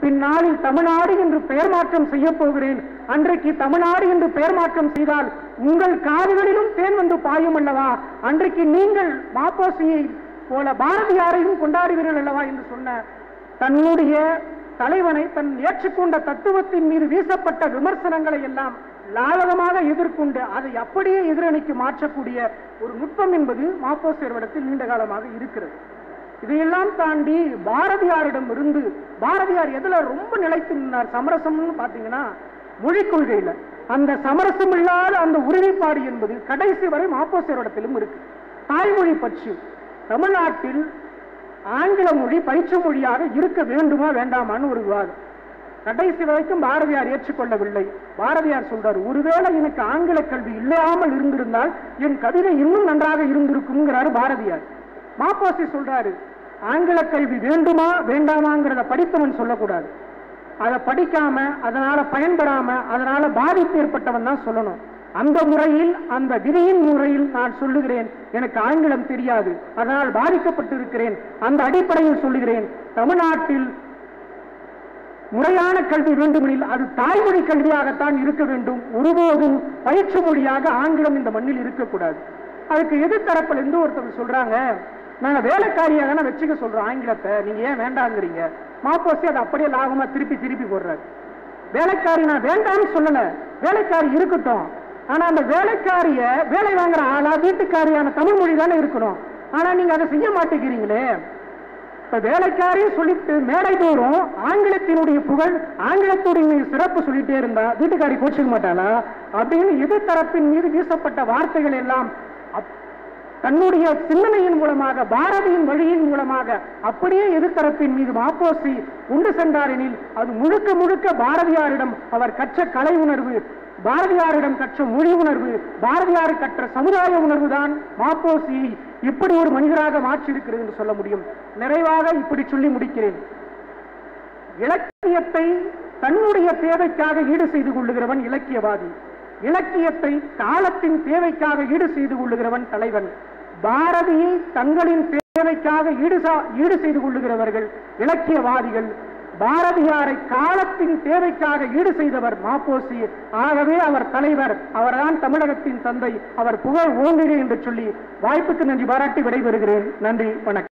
பின்னாளில் தமிழ்நாடு என்று பெயர் மாற்றம் செய்ய போகிறேன் அன்றைக்கு தமிழ்நாடு என்று பெயர் மாற்றம் செய்தால் உங்கள் காதுகளிலும் தேன் வந்து பாயும் அல்லவா அன்றைக்கு நீங்கள் மாப்போசியை போல பாரதியாரையும் கொண்டாடுவீர்கள் அல்லவா என்று சொன்ன தன்னுடைய தலைவனை தன் ஏற்றுக்கொண்ட தத்துவத்தின் மீது வீசப்பட்ட விமர்சனங்களை எல்லாம் லாவகமாக எதிர்கொண்டு அதை அப்படியே எதிரணிக்கு மாற்றக்கூடிய ஒரு நுட்பம் என்பது மாப்போசியர்விடத்தில் நீண்ட காலமாக இருக்கிறது இதையெல்லாம் தாண்டி பாரதியாரிடம் இருந்து பாரதியார் எதுல ரொம்ப நிலைத்து நின்றார் சமரசம்னு பாத்தீங்கன்னா மொழிக் கொள்கையில அந்த சமரசம் இல்லாத அந்த உறுதிப்பாடு என்பது கடைசி வரை மாப்போசியரிடத்திலும் இருக்கு தாய்மொழி பற்று தமிழ்நாட்டில் ஆங்கில மொழி பயிற்று மொழியாக இருக்க வேண்டுமா வேண்டாமான்னு ஒரு விவாதம் கடைசி வரைக்கும் பாரதியார் ஏற்றுக்கொள்ளவில்லை பாரதியார் சொல்றார் ஒருவேளை எனக்கு ஆங்கில கல்வி இல்லாமல் இருந்திருந்தால் என் கவிதை இன்னும் நன்றாக இருந்திருக்கும்ங்கிறாரு பாரதியார் மாப்போசி சொல்றாரு ஆங்கில கல்வி வேண்டுமா வேண்டாமாங்கிறத படித்தவன் சொல்லக்கூடாது அதை படிக்காம அதனால பயன்பெறாம அதனால பாதிப்பு ஏற்பட்டவன் தான் சொல்லணும் அந்த முறையில் அந்த விதியின் முறையில் நான் சொல்லுகிறேன் எனக்கு ஆங்கிலம் தெரியாது அதனால் பாதிக்கப்பட்டிருக்கிறேன் அந்த அடிப்படையில் சொல்லுகிறேன் தமிழ்நாட்டில் முறையான கல்வி வேண்டுமெனில் அது தாய்மொழி கல்வியாகத்தான் இருக்க வேண்டும் ஒருபோதும் பயிற்று மொழியாக ஆங்கிலம் இந்த மண்ணில் இருக்கக்கூடாது அதுக்கு எதிர்த்தரப்பில் இருந்து ஒருத்தர் சொல்றாங்க நாங்க வேலைக்காரியாக தானே வச்சுக்க சொல்றோம் ஆங்கிலத்தை நீங்க ஏன் வேண்டாங்கிறீங்க மாப்போசி அதை அப்படியே லாபமா திருப்பி திருப்பி போடுறாரு வேலைக்காரி நான் வேண்டாம்னு சொல்லல வேலைக்காரி இருக்கட்டும் ஆனா அந்த வேலைக்காரிய வேலை வாங்குற ஆளா வீட்டுக்காரியான தமிழ் மொழி தானே இருக்கணும் ஆனா நீங்க அதை செய்ய மாட்டேங்கிறீங்களே இப்ப வேலைக்காரியும் சொல்லிட்டு மேடை தோறும் ஆங்கிலத்தினுடைய புகழ் ஆங்கிலத்துடைய சிறப்பு சொல்லிட்டே இருந்தா வீட்டுக்காரி கோச்சிக்க மாட்டாளா அப்படின்னு எதிர்த்தரப்பின் மீது வீசப்பட்ட வார்த்தைகள் எல்லாம் அப்- தன்னுடைய சிந்தனையின் மூலமாக பாரதியின் வழியின் மூலமாக அப்படியே எதிர்த்தரப்பின் மீது மாப்போசி உண்டு சென்றாரெனில் அது முழுக்க முழுக்க பாரதியாரிடம் அவர் கற்ற கலை உணர்வு பாரதியாரிடம் கற்ற மொழி உணர்வு பாரதியார் கற்ற சமுதாய உணர்வு தான் மாப்போசியை இப்படி ஒரு மனிதராக மாற்றியிருக்கிறது என்று சொல்ல முடியும் நிறைவாக இப்படி சொல்லி முடிக்கிறேன் இலக்கியத்தை தன்னுடைய தேவைக்காக ஈடு செய்து கொள்ளுகிறவன் இலக்கியவாதி இலக்கியத்தை காலத்தின் தேவைக்காக ஈடு செய்து கொள்ளுகிறவன் தலைவன் பாரதியை தங்களின் தேவைக்காக ஈடு சா- ஈடு செய்து கொள்ளுகிறவர்கள் இலக்கியவாதிகள் பாரதியாரை காலத்தின் தேவைக்காக ஈடு செய்தவர் மாப்போசி ஆகவே அவர் தலைவர் அவர்தான் தமிழகத்தின் தந்தை அவர் புகழ் ஓங்குக என்று சொல்லி வாய்ப்புக்கு நன்றி பாராட்டி விடைபெறுகிறேன் நன்றி வணக்கம்